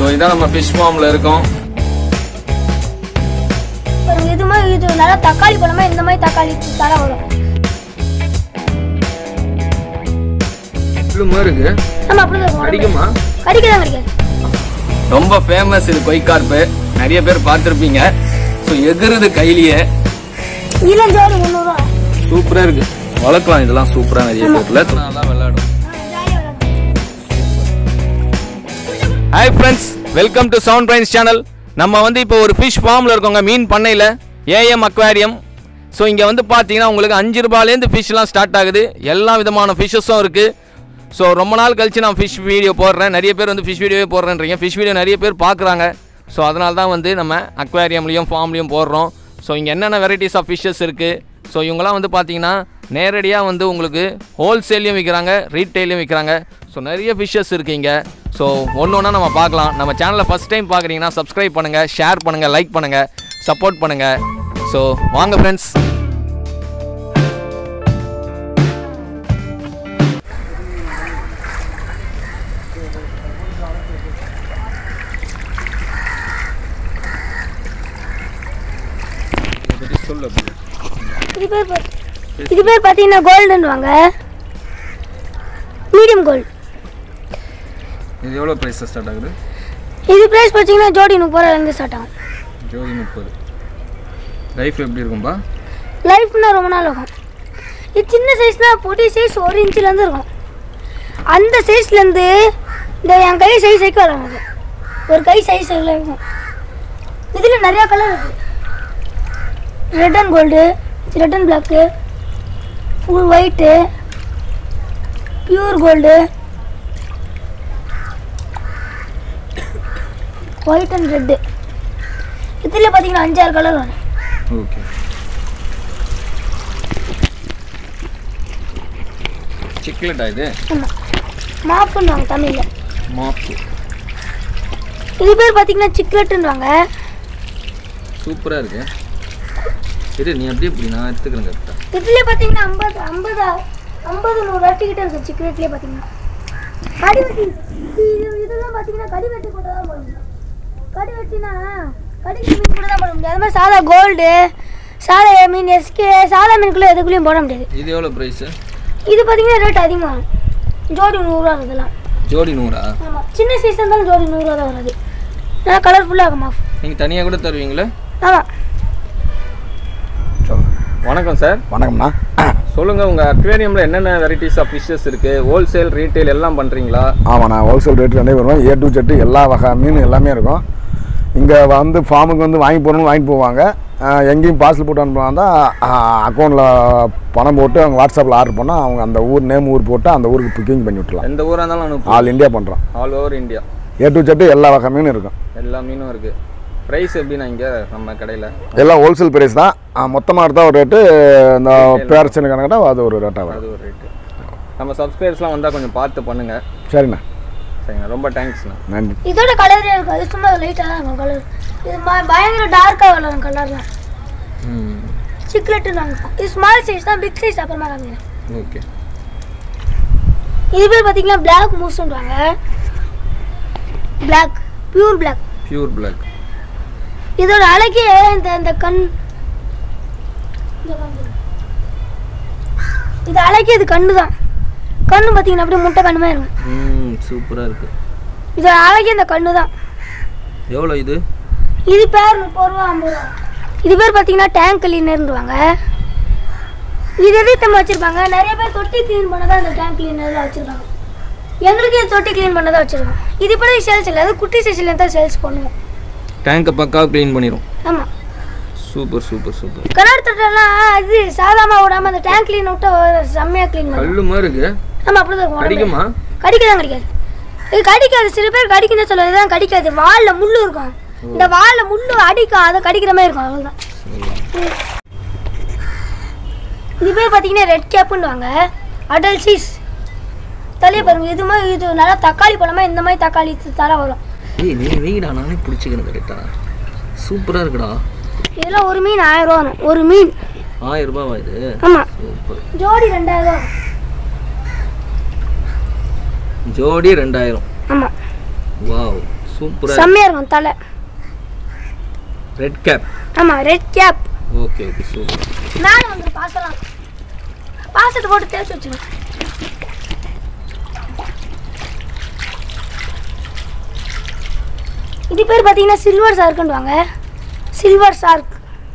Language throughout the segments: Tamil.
இதான் நம்ம ஃபிஷ் ஃபார்ம்ல இருக்கோம் பாருங்க இது மாதிரி இது நல்லா தக்காளி பழமா இந்த மாதிரி தக்காளி தர வரும் இவ்வளவு இருக்கு நம்ம அப்படிதான் இருக்கும். அடிக்குமா கடிக்கதான் கிடைக்காது ரொம்ப ஃபேமஸ் இது கொய்கார்ப்பு நிறைய பேர் பார்த்துருப்பீங்க ஸோ எகுறுது கையிலேயே இதெல்லாம் ஜோடி முந்நூறுவா சூப்பரா இருக்கு வளர்க்கலாம் இதெல்லாம் சூப்பரா நிறைய பேர்ல நல்லா விளையாடும் hi friends welcome to Sound Brains channel நம்ம வந்து இப்போ ஒரு ஃபிஷ் ஃபார்மில் இருக்கோங்க மீன் பண்ணையில் ஏஎம் அக்வாரியம் ஸோ இங்கே வந்து பார்த்தீங்கன்னா உங்களுக்கு அஞ்சு ரூபாயிலேருந்து ஃபிஷ்லாம் ஸ்டார்ட் ஆகுது எல்லா விதமான ஃபிஷ்ஷஸும் இருக்குது ஸோ ரொம்ப நாள் கழிச்சு நான் ஃபிஷ் வீடியோ போடுறேன் நிறைய பேர் வந்து ஃபிஷ் வீடியோவே போடுறேன்றீங்க ஃபிஷ் வீடியோ நிறைய பேர் பார்க்குறாங்க ஸோ அதனால தான் வந்து நம்ம அக்வாரியம்லேயும் ஃபார்ம்லேயும் போடுறோம் ஸோ இங்கே என்னென்ன வெரைட்டிஸ் ஆஃப் ஃபிஷ்ஷஸ் இருக்குது ஸோ இவங்கெல்லாம் வந்து பார்த்தீங்கன்னா நேரடியாக வந்து உங்களுக்கு ஹோல்சேல்லையும் விற்கிறாங்க ரீட்டைலையும் விற்கிறாங்க ஸோ நிறைய ஃபிஷ்ஷஸ் இருக்குது இங்கே ஸோ ஒன்று ஒன்றா நம்ம பார்க்கலாம் நம்ம சேனலை ஃபஸ்ட் டைம் பார்க்குறீங்கன்னா சப்ஸ்கிரைப் பண்ணுங்கள் ஷேர் பண்ணுங்கள் லைக் பண்ணுங்கள் சப்போர்ட் பண்ணுங்கள் ஸோ வாங்க ஃப்ரெண்ட்ஸ் சொல்லு இது பேர் பாத்- இது பேர் பார்த்தீங்கன்னா கோல்டுன்னுவாங்க மீடியம் கோல்டு இது எவ்வளோ ப்ரைஸ் ஸ்டார்ட் ஆகுது இது ப்ரைஸ் பார்த்தீங்கன்னா ஜோடி முப்பது ரூபாயிலேருந்து ஸ்டார்ட் ஆகும் ஜோதி முப்பது லைஃப் எப்படி இருக்கும்பா லைஃப்னா ரொம்ப நாள் இருக்கும் இது சின்ன சைஸ்னா பொடி சைஸ் ஒரு இன்ச்சிலேருந்து இருக்கும் அந்த சைஸ்லேருந்து இந்த என் கை சைஸ் வரைக்கும் வரும் அது ஒரு கை சைஸ் இருக்கும் இதில் நிறையா கலர் இருக்குது red and gold red and black full white pure gold white and red இதில் பார்த்தீங்கன்னா அஞ்சாறு கலர் வரும் ஓகே சிக்லெட்டா இது ஆமாம் மாப்புன்னுவாங்க தமிழில் மாப்பு இது பேர் பார்த்தீங்கன்னா சிக்லெட்டுன்னுவாங்க சூப்பராக இருக்கு இரு நீ அப்படியே இப்படி நான் எடுத்துக்கிறேன் கரெக்டாக இதுலேயே பார்த்தீங்கன்னா ஐம்பது ஐம்பது ஐம்பது நூறு அட்டி கிட்ட இருக்குது சிக்லெட்லேயே பார்த்தீங்கன்னா கடி வெட்டி இது இதெல்லாம் பார்த்தீங்கன்னா கடி வெட்டி கூட தான் போட முடியும் கடி வெட்டினா கடி மீன் கூட தான் போட முடியும் அது மாதிரி சாதா கோல்டு சாதா மீன் எஸ்கே சாதா மீனுக்குள்ளே எதுக்குள்ளேயும் போட முடியாது இது எவ்வளோ ப்ரைஸு இது பார்த்தீங்கன்னா ரேட் அதிகமாகும் ஜோடி நூறுரூவா இதெல்லாம் ஜோடி நூறா ஆமாம் சின்ன சைஸ் இருந்தாலும் ஜோடி நூறுரூவா தான் வருது நல்லா கலர்ஃபுல்லாக இருக்குமா நீங்கள் தனியாக கூட தருவீங்களா ஆமாம் வணக்கம் சார் வணக்கம்ண்ணா சொல்லுங்கள் உங்கள் அக்வேரியமில் என்னென்ன வெரைட்டிஸ் ஆஃப் ஃபிஷ்ஷஸ் இருக்குது ஹோல்சேல் ரீட்டைல் எல்லாம் பண்ணுறீங்களா ஆமாண்ணா ஹோல்சேல் ரேட் ரெண்டே வருவோம் ஏ டு ஜெட்டு எல்லா வகை மீன் எல்லாமே இருக்கும் இங்கே வந்து ஃபார்முக்கு வந்து வாங்கி போகணும்னு வாங்கிட்டு போவாங்க ஆஹ் எங்கேயும் பார்சல் போட்டு அனுப்புனா அக்கௌண்ட்டில் பணம் போட்டு அவங்க வாட்ஸ்அப்பில் ஆர்டர் பண்ணால் அவங்க அந்த ஊர் நேம் ஊர் போட்டு அந்த ஊருக்கு புக்கிங் பண்ணி விட்டுலாம் எந்த ஊராக இருந்தாலும் அனுப்பு ஆல் இந்தியா பண்ணுறோம் all over India A to Z எல்லா வகை மீனும் இருக்கும் எல்லா மீனும் இருக்குது ப்ரைஸ் எப்படின்னா இங்கே நம்ம கடையில் எல்லாம் ஹோல்சேல் பிரைஸ் தான் மொத்தமாக எடுத்தால் ஒரு ரேட்டு இந்த பேரச்சனு கணக்கிட்ட அது ஒரு ரேட்டாக வரும் அது ஒரு ரேட்டு நம்ம சப்ஸ்கிரைபர்ஸ்லாம் வந்தால் கொஞ்சம் பார்த்து பண்ணுங்கள் சரிண்ணா சரிங்கண்ணா ரொம்ப தேங்க்ஸ்ண்ணா நன்றி இதோட கலரே இருக்கும் அது சும்மா லைட்டாக தான் இருக்கும் கலர் இது ப- பயங்கர டார்க்காக வளரும் கலர்லாம் ம் சிக்லெட்டு நாங்கள் இது ஸ்மால் சைஸ் தான் பிக் சைஸ் அப்புறமா காமிக்கிறேன் ஓகே இது பேர் பார்த்தீங்கன்னா பிளாக் மூஸ்ன்றாங்க black pure black pure black இதோட அழகே இந்த இந்த கண் இந்த கண்ணு. இது அழகே இது கண்ணு தான் கண்ணு பார்த்தீங்கன்னா அப்படியே முட்டை கண்ணு மாதிரி இருக்கும் ம் சூப்பராக இருக்குது இதோட அழகே இந்த கண்ணு தான் எவ்வளோ இது இது பேர் முப்பது ரூபா ஐம்பது ரூபா இது பேர் பார்த்தீங்கன்னா டேங்க் கிளீனர்ன்றாங்க இது எதிர்த்தம் வச்சுருப்பாங்க நிறைய பேர் தொட்டி க்ளீன் பண்ண தான் இந்த டேங்க் கிளீனர்லாம் வச்சுருக்காங்க எங்களுக்கு இது தொட்டி க்ளீன் பண்ண தான் வச்சுருக்கோம் இது இப்படி சேல்ஸ் இல்லை அது குட்டி சைஸ்ல தான் சேல்ஸ் பண்ணுவோம் டேங்கை பக்காவாக க்ளீன் பண்ணிடும் ஆமாம் சூப்பர் சூப்பர் சூப்பர் கண்ணாடி தொட்டெல்லாம் இது சாதாரணமாக விடாம அந்த டேங்க் க்ளீன் விட்டு செம்மையாக க்ளீன் பண்ணுவோம் கல்லு மாதிரி இருக்கு ஆமாம் அப்படி தான் இருக்கும் உடம்பு. கடிக்குமா கடிக்க தான் கடிக்காது இது கடிக்காது சில பேர் கடிக்குன்னு தான் சொல்லுவாங்க இதுதான் கடிக்காது வாலில் முள்ளு இருக்கும் இந்த வாலில் முள்ளு அடிக்கும் அதை கடிக்கிற மாதிரி இருக்கும் அவ்வளோதான் இது பேர் பார்த்தீங்கன்னா ரெட் கேப்புன்னுவாங்க அடல் சீஸ் தலையை பாருங்க இது மாதிரி இது நல்லா தக்காளி பழமா இந்த மாதிரி தக்காளி தர வரும் ஏய் நீ வெயிடா நானே பிடிச்சிக்கிறேன் கரெக்டாக சூப்பராக இருக்குடா இதெல்லாம் ஒரு மீன் ஆயிரம் ரூபா வரும் ஒரு மீன் ஆயிரம் ரூபாவா இது ஆமாம் சூப்பர் ஜோடி ரெண்டாயிரம் ரூபா ஜோடி ரெண்டாயிரம் ஆமாம் வாவ் சூப்பரா செம்மையா இருக்கும் தலை ரெட் கேப் ஆமா red cap okay okay super மேலே வந்து பாசலாம் பாசத்தை போட்டு தேய்ச்சி வச்சுருவேன் இது பேர் பார்த்தீங்கன்னா சில்வர் ஷார்க்குன்னுவாங்க சில்வர் ஷார்க்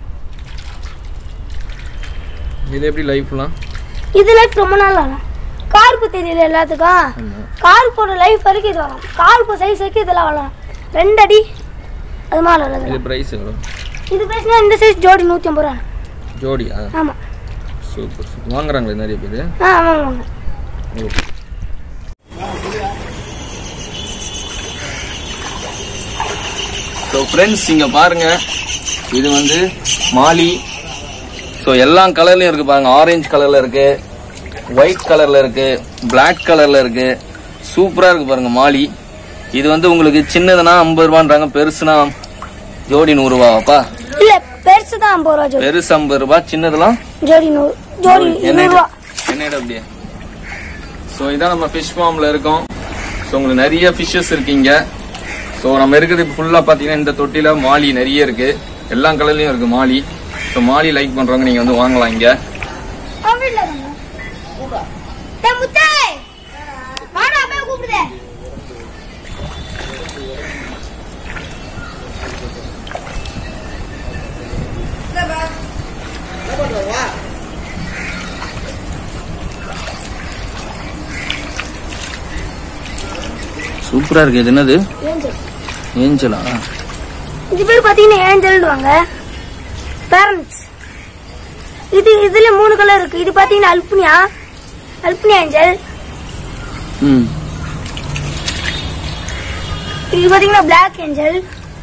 இது எப்படி லைஃப்லாம் இது லைஃப் ரொம்ப நாள் ஆகும் கார்ப்பு தெரியல எல்லாத்துக்கும் ஆமாம் கார்ப்போட லைஃப் வரைக்கும் இது வரும் கார்ப்பு சைஸ் வரைக்கும் இதெல்லாம் வளரும் ரெண்டு அடி அது மாதிரி வளருது இது ப்ரைஸ் எவ்வளோ இது பேசினா இந்த சைஸ் ஜோடி நூற்றி ஐம்பது ரூபா ஜோடியா ஆமாம் சூப்பர் சூப்பர் வாங்குறாங்களே நிறைய பேர் ஆ ஆமாம் ஆமாங்க ஓகே ஸோ ஃப்ரெண்ட்ஸ் இங்கே பாருங்க இது வந்து மாலி ஸோ எல்லா கலர்லையும் இருக்கு பாருங்க ஆரஞ்சு கலர்ல இருக்கு ஒயிட் கலர்ல இருக்கு Black கலர்ல இருக்கு சூப்பரா இருக்கு பாருங்க மாலி இது வந்து உங்களுக்கு சின்னதுனா ஐம்பது ரூபான்றாங்க பெருசுனா ஜோடி நூறுரூவாப்பா இல்லை பெருசு தான் ஐம்பது ரூபா ஜோடி பெருசு ஐம்பது ரூபாய் சின்னதெல்லாம் ஜோடி நூறு ஜோடி நூறுரூவா என்னடா அப்படியே ஸோ இதான் நம்ம ஃபிஷ் ஃபார்மில் இருக்கோம் ஸோ உங்களுக்கு நிறைய ஃபிஷ்ஷஸ் இருக்கீங்க ஸோ நம்ம இருக்கிறது ஃபுல்லாக பார்த்தீங்கன்னா இந்த தொட்டியில் மாலி நிறைய இருக்கு எல்லா கலர்லையும் இருக்கு மாலி ஸோ மாலி லைக் பண்ணுறவங்க நீங்கள் வந்து வாங்கலாம் இங்கே முத்தே வாடா அம்மா கூப்பிடுதே சூப்பராக இருக்கு இது என்னது ஏஞ்சல் ஏஞ்சலா இது பேர் பார்த்தீங்கன்னா ஏஞ்சல்வாங்க பேரண்ட்ஸ் இது இதுல மூணு கலர் இருக்கு இது பார்த்தீங்கன்னா அல்புனியா அல்புனியா ஏஞ்சல் ம் இது பார்த்தீங்கன்னா black angel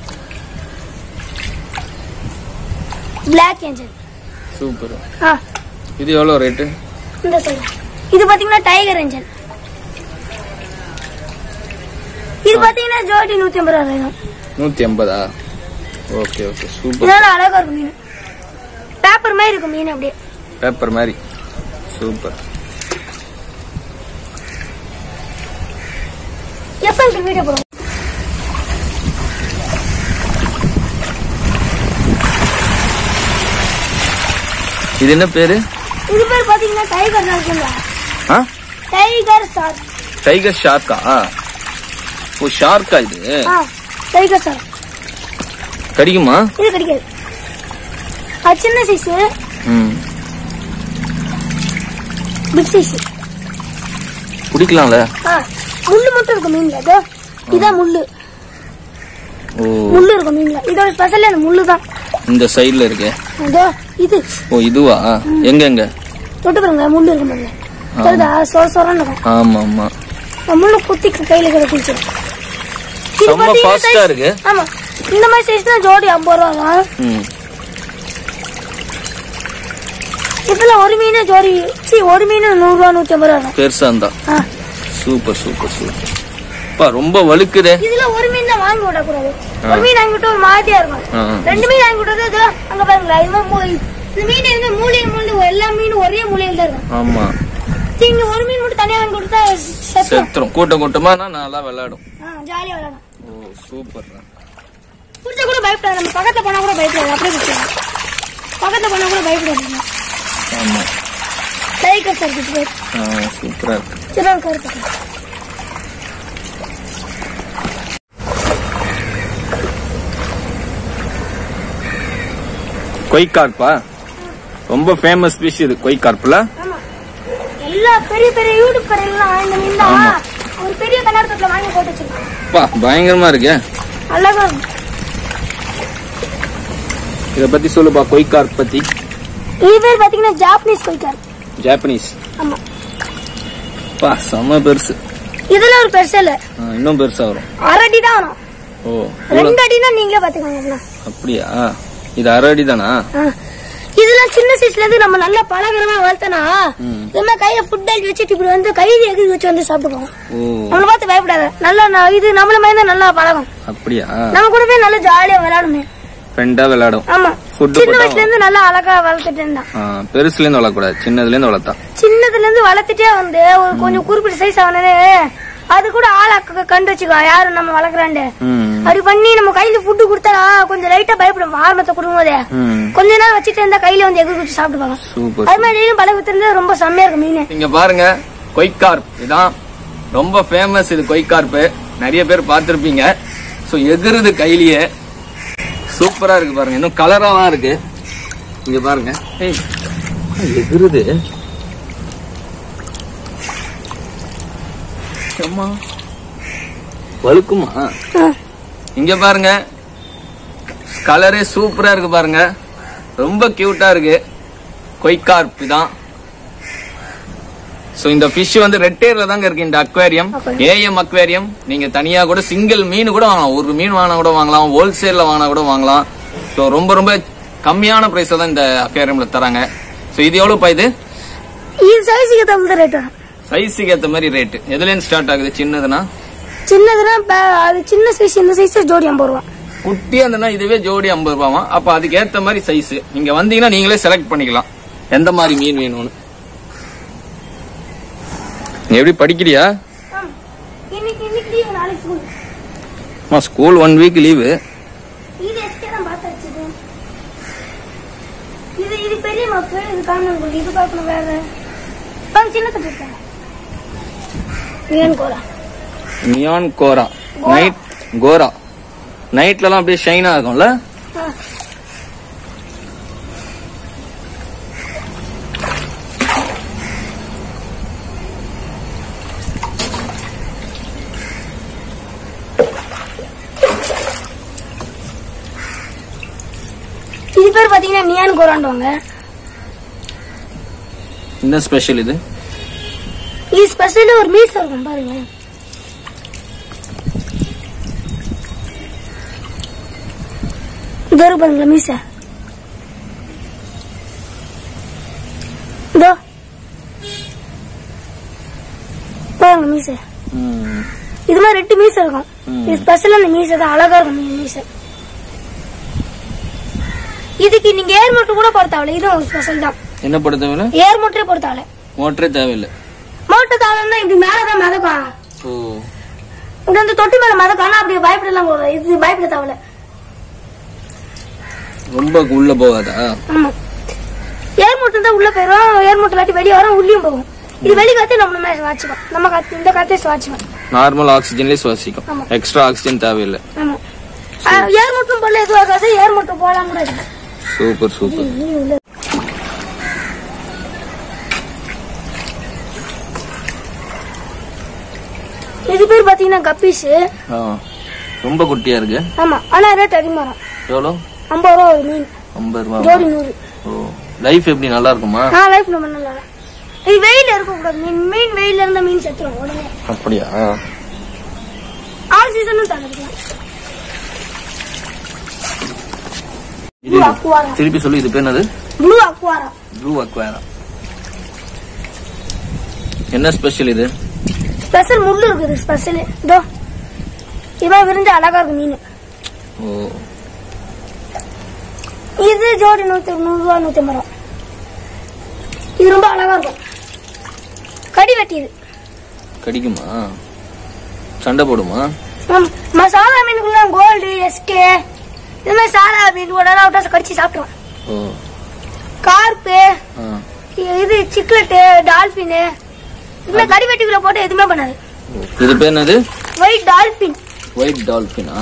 black angel super ஆ இது எவ்வளோ ரேட்டு இந்த சைடு இது பார்த்தீங்கன்னா டைகர் ஏஞ்சல் இது பார்த்தீங்கன்னா ஜோடி நூற்றி ஐம்பது ரூபா வேணும் நூற்றி ஐம்பதா ஓகே ஓகே சூப்பர் இதெல்லாம் அழகா இருக்கும் மீன் பேப்பர் மாதிரி இருக்கும் மீன் அப்படியே பேப்பர் மாதிரி சூப்பர் எப்போ இந்த வீடியோ போடுவோம் இது என்ன பேரு இது பேர் பார்த்தீங்கன்னா டைகர் இருக்குல்ல ஆ டைகர் சார் டைகர் ஷார்க்கா ஓ ஷார்க்கா இது ஆ டைகர் சார் கடிக்குமா இது கிடைக்காது அது சின்ன சைஸ் ம் பிக் சைஸ் குடிக்கலாம்ல ஆ முள்ளு மட்டும் இருக்கும் மீன்ல இதோ இதான் முள்ளு ஓ முள்ளு இருக்கும் மீன்ல இதோட ஸ்பெஷல் அந்த முள்ளு தான் இந்த சைடுல இருக்கு இதோ இது ஓ இதுவா எங்க எங்க தொட்டு பாருங்க முள்ளு இருக்கும் பாருங்க தெரியுதா சொர சொரன்னு இருக்கும் ஆமா ஆமா அந்த முள்ளு குத்தி கையில கிடைச்சிச்சு இது செம்ம பார்த்தீங்கன்னா ஃபாஸ்டா size- இருக்கு ஆமா இந்த மாதிரி சைஸ் தான் ஜோடி ஐம்பது ரூபா தான் ம் இதுல ஒரு மீன் ஜோடி சி ஒரு மீன் நூறு ரூபா நூத்தி ஐம்பது ரூபா தான் பெருசா இருந்தா ஆ. சூப்பர் சூப்பர் சூப்பர் பா ரொம்ப வழுக்குதே இதுல ஒரு மீன் தான் வாங்கி விடக்கூடாது ஒரு மீன் வாங்கி விட்டா ஒரு மாதிரியா இருக்கும் ஆ, ஆ. ரெண்டு மீன் வாங்கி விட்டது இதோ அங்க பாருங்களேன் இது மாதிரி மூ- இந்த மீன் இருந்து மூலையில் மூலையில் எல்லா மீனும் ஒரே மூலையில் தான் இருக்கும் ஆமா சரி, இங்க ஒரு மீன் மட்டும் தனியா வாங்கி கொடுத்தா செத்துரும் செத்துரும் கூட்டம் கூட்டமா நல்லா விளையாடும் ஜாலியா விளையாடும் ஓ சூப்பர் புடிச்சா கூட பயப்படாது நம்ம பக்கத்துல போனா கூட பயப்படாது அப்படியே பிடிச்சிடலாம் பக்கத்துல போனா கூட பயப்படாது ஆமா டைகர் சார் கிட்ட போய் ஆ சூப்பரா இருக்கு சிறந்த கருத்து கொய்கார்ப்பா ரொம்ப ஃபேமஸ் ஃபிஷ் இது கொய்கார்ப்ல ஆமா எல்லா பெரிய பெரிய யூடியூப் கடையிலாம் இந்த மீன் தான் ஆமா. ஒரு பெரிய கண்ணாடத்துல வாங்கி போட்டு வச்சிருக்காங்க பா பயங்கரமா இருக்கே அழகா இருக்கும் இத பத்தி சொல்லுப்பா கொய்கார்ப் பத்தி இது பேர் பாத்தீங்கன்னா ஜாப்பனீஸ் கொய்க்கார் ஜாப்பனீஸ் ஆமா பா செம்ம பெருசு இதுல ஒரு பெருசு இல்ல ஆ, இன்னும் பெருசா வரும் அரை அடி தான் வரும் ஓ ரெண்டு அடினா நீங்களே பாத்துக்கோங்க இதெல்லாம். அப்படியா இது அரை அடி தானா ஆ. இதெல்லாம் சின்ன சைஸ்ல இருந்து நம்ம நல்லா பழகிறமா வளர்த்தனா ம். இது மாதிரி கையில ஃபுட் டைல் வச்சுட்டு இப்படி வந்து கையில எகுதி வச்சு வந்து சாப்பிடுவோம் ஓ நம்மள பார்த்து பயப்படாத நல்லா ந- இது நம்மள மாதிரி தான் நல்லா பழகும் அப்படியா நம்ம கூடவே நல்லா ஜாலியா விளையாடுமே ஃப்ரெண்டா விளையாடும் ஆமா Food சின்ன போட்டா- வயசுல இருந்து நல்லா அழகா வளர்த்துட்டு இருந்தான் ஆ, பெருசுல இருந்து வளர்க்கக்கூடாது சின்னதுல இருந்து வளர்த்தா சின்னதுல இருந்து வளர்த்துட்டே வந்து ஒரு கொஞ்சம் குறிப்பிட்ட சைஸ் ஆனே அது கூட ஆளா க- கண்டு வச்சுக்கோ யாரும் நம்ம வளர்க்குறாண்டு ம் அப்படி பண்ணி நம்ம கையில ஃபுட்டு கொடுத்தா கொஞ்சம் லைட்டா பயப்படும் ஆரம்பத்தை கொடுக்கும்போதே ம் கொஞ்ச நேரம் வச்சுட்டு இருந்தா கையில வந்து எதிர் குச்சி சாப்பிட்டுப்பாங்க சூப்பர் அது மாதிரி டெய்லியும் பழக வித்துருந்தா ரொம்ப செம்மையா இருக்கும் மீன் இங்க பாருங்க கொய்கார்ப் இதான் ரொம்ப ஃபேமஸ் இது கொய்கார்ப்பு நிறைய பேர் பார்த்துருப்பீங்க ஸோ எகுருது கையிலேயே சூப்பரா இருக்கு பாருங்க இன்னும் கலராலாம் இருக்கு இங்க பாருங்க ஏய், எகுருது அம்மா வழுக்குமா இங்க பாருங்க கலரே சூப்பரா இருக்கு பாருங்க ரொம்ப கியூட்டா இருக்கு கொய்கார்ப் இதான் ஸோ இந்த ஃபிஷ் வந்து ரெட்டேர்ல தாங்க இருக்கு இந்த அக்வேரியம் ஏஎம் அக்வேரியம் நீங்க தனியா கூட சிங்கிள் மீன் கூட வாங்கலாம் ஒரு மீன் வாங்கினா கூட வாங்கலாம் ஹோல்சேல்ல வாங்கினா கூட வாங்கலாம் ஸோ ரொம்ப ரொம்ப கம்மியான பிரைஸ்ல தான் இந்த அக்வேரியம்ல தராங்க ஸோ இது எவ்வளவுப்பா இது இது சைஸுக்கு தகுந்த ரேட் வரும் சைஸுக்கு ஏத்த மாதிரி ரேட் எதுலேருந்து ஸ்டார்ட் ஆகுது சின்னதுன்னா சின்னதுன்னா ப- அது சின்ன சைஸ் இந்த சைஸ் ஜோடி ஐம்பது ரூபா குட்டியா இருந்ததுன்னா இதுவே ஜோடி ஐம்பது ரூபாவா அப்ப அதுக்கு ஏத்த மாதிரி சைஸ் நீங்க வந்தீங்கன்னா நீங்களே செலக்ட் பண்ணிக்கலாம் எந்த மாதிரி மீன் வேணும்னு நீ எப்படி படிக்கிறியா இன்னைக்கு இன்னைக்கு லீவு நாளைக்கு ஸ்கூல் அம்மா ஸ்கூல் ஒன் வீக் லீவு இது எஸ்கே தான் பார்த்து வச்சது இது இது பெரிய மப்பு இது காணும் இது பார்க்கணும் வேற பாங்க சின்ன தட்டு இருக்காங்க ஏன் கோலா நியான் கோரா நைட் கோரா நைட்லலாம் அப்படியே ஷைன் ஆகும்ல ஆ. இது பேர் பாத்தீங்கன்னா நியான் கோராண்டுவாங்க என்ன ஸ்பெஷல் இது இது ஸ்பெஷலி ஒரு மீஸ் இருக்கும் பாருங்க இதோ இருக்கு பாருங்களா மீச இதோ பாருங்க மீச ம், இது மாதிரி ரெட்டு மீச இருக்கும் ம். இது ஸ்பெஷல் அந்த மீச தான் அழகா இருக்கும் மீ- மீச இதுக்கு நீங்க ஏர் மோட்டர் கூட போட தேவையில்ல இதுவும் ஒரு ஸ்பெஷல் தான் என்ன பட தேவையில்ல ஏர் மோட்டரே போட தேவையில்ல மோட்டரே தேவையில்லை மோட்டர் தேவைன்னா இப்படி மேலதான் மிதக்கும் ஓ இங்க வந்து தொட்டி மேல மிதக்கும் ஆனா அப்படி பயப்படலாம் கூடாது இது பயப்பட தேவையில்ல ரொம்ப உள்ள போகாதா ஆமா ஏர் மோட்டர் தான் உள்ள போயிடும் ஏர் மோட்டர் இல்லாட்டி வெளியே வரும் உள்ளயும் போகும் இது வெளி காத்தே நம்ம மேல சுவாச்சிக்கும் நம்ம காத்து இந்த காத்தே சுவாச்சிக்கும் நார்மல் ஆக்சிஜன்லேயே சுவாசிக்கும் ஆமா. எக்ஸ்ட்ரா ஆக்சிஜன் தேவையில்லை ஆமா ஆ, ஏர் மோட்டரும் போடல எதுவும் ஆகாது ஏர் மோட்டர் போடலாம் கூட இருக்கு சூப்பர் சூப்பர் இது பேர் பாத்தீங்கன்னா கப்பீஸ் ஆ ரொம்ப குட்டியா இருக்கு ஆமா ஆனா ரேட் அதிகமா வரும் எவ்வளோ ஐம்பது ரூபா ஒரு மீன் ஐம்பது ரூபா ஜோடி நூறு ஓ லைஃப் எப்படி நல்லா இருக்குமா ஆ லைஃப் நம்ம நல்லா இருக்கும். இது வெயில இருக்க கூடாது மீன் மீன் வெயில இருந்த மீன் செத்துரும் உடனே அப்படியா ஆல் சீசனும் தந்துருக்கலாம் இது ப்ளூ அக்குவாரா திருப்பி சொல்லி இது பேர் என்னது ப்ளூ அக்குவாரா ப்ளூ அக்வேரா என்ன ஸ்பெஷல் இது ஸ்பெஷல் முள்ளு இருக்குது ஸ்பெஷல் இதோ இவன் விரிஞ்சு அழகா இருக்கு மீன் ஓ இது ஜோடி நூத்தி நூறு ரூபா நூத்தி ஐம்பது ரூபா இது ரொம்ப அழகா இருக்கும் கடி வெட்டி இது கடிக்குமா சண்டை போடுமா ஆமா. நம்ம சாதா மீனுக்குள்ள கோல்டு எஸ்கே இது மாதிரி சாதா மீன் கூட விட்டா கடிச்சு சாப்பிடுவோம் ஓ கார்ப்பு ஆ இது சிக்லெட்டு டால்பின் இதுமாதிரி கடி வெட்டிக்குள்ள போட்டு எதுவுமே பண்ணாது இது பேர் என்னது ஒயிட் டால்பின் ஒயிட் டால்பினா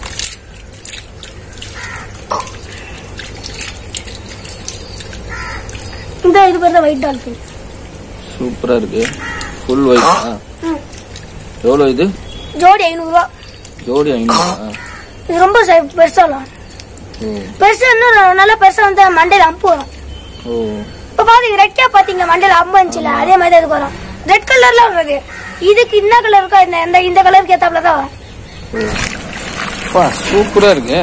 இந்த இது பேர் தான் ஒயிட் டால்பின் சூப்பரா இருக்கு ஃபுல் ஒயிட்டா ம். எவ்வளோ இது ஜோடி ஐநூறுரூவா ஜோடி ஐநூறா இது ரொம்ப சை- பெருசா இல்லை ஓ பெருசா இன்னும் நல்லா பெருசா வந்து மண்டையில அம்பு வரும் ஓ இப்ப பாத்தீங்க ரெட்டா பாத்தீங்க மண்டையில அம்பு வந்துச்சுல அதே மாதிரி தான் இதுக்கு வரும் ரெட் கலர்ல வருது இதுக்கு என்ன கலர் இருக்கோ இந்த இந்த இந்த கலருக்கு ஏத்தாப்புல தான் வரும் பா சூப்பரா இருக்கு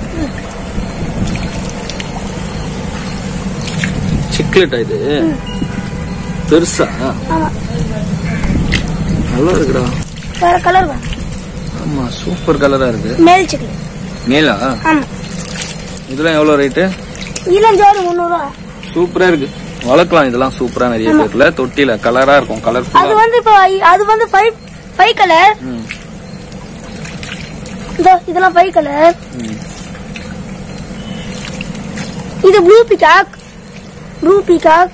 சிக்லெட்டா இது பெருசா ஆமா நல்லா இருக்குடா வேற கலர் வரும் ஆமா சூப்பர் கலரா இருக்கு மேல் சிக்கல் மேலா ஆமா இதெல்லாம் எவ்வளவு ரேட்டு இளம் ஜோடி முந்நூறுவா சூப்பரா இருக்கு வளர்க்கலாம் இதெல்லாம் சூப்பரா நிறைய பேர்ல தொட்டில கலரா இருக்கும் அது கலர்ஃபுல்லா வந்து இப்போ அது வந்து ஃபைவ் பை கலர் ம் இதோ இதெல்லாம் பை கலர் ம் இது ப்ளூ பிகாக் ப்ளூ பிகாக்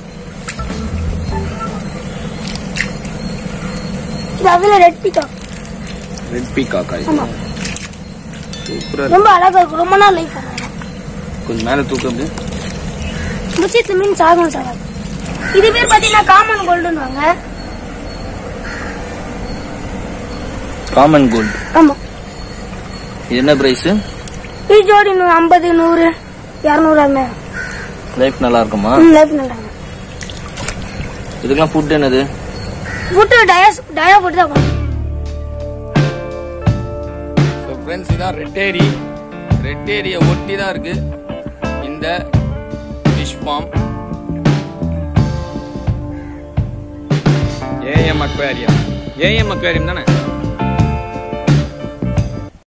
இது அதுல ரெட் பிகாக் ரெட் பீகாக்கா இது ஆமா. சூப்பரா ரொம்ப அழகா இருக்கும் ரொம்ப நாள் லைஃப் வரும் கொஞ்சம் மேலே தூக்கம் முச்சித்து மீன் சாகும் சாகாது இது பேர் பாத்தீங்கன்னா காமன் கோல்டுன்னுவாங்க காமன் கோல்டு ஆமா இது என்ன ப்ரைஸு இது ஜோடி நூ- ஐம்பது நூறு இரநூறு அந்த லைஃப் நல்லா இருக்குமா லைஃப் நல்லாங்க இதுக்கெல்லாம் ஃபுட் என்னது ஃபுட்டு டயாஸ் டயா ஃபுட்டு தான் கொடுக்கணும். ஸோ ஃப்ரெண்ட்ஸ் இதான் ரெட் ஏரி ரெட் ஏரியை ஒட்டி தான் இருக்கு இந்த fish farm AM aquarium AM aquarium தானே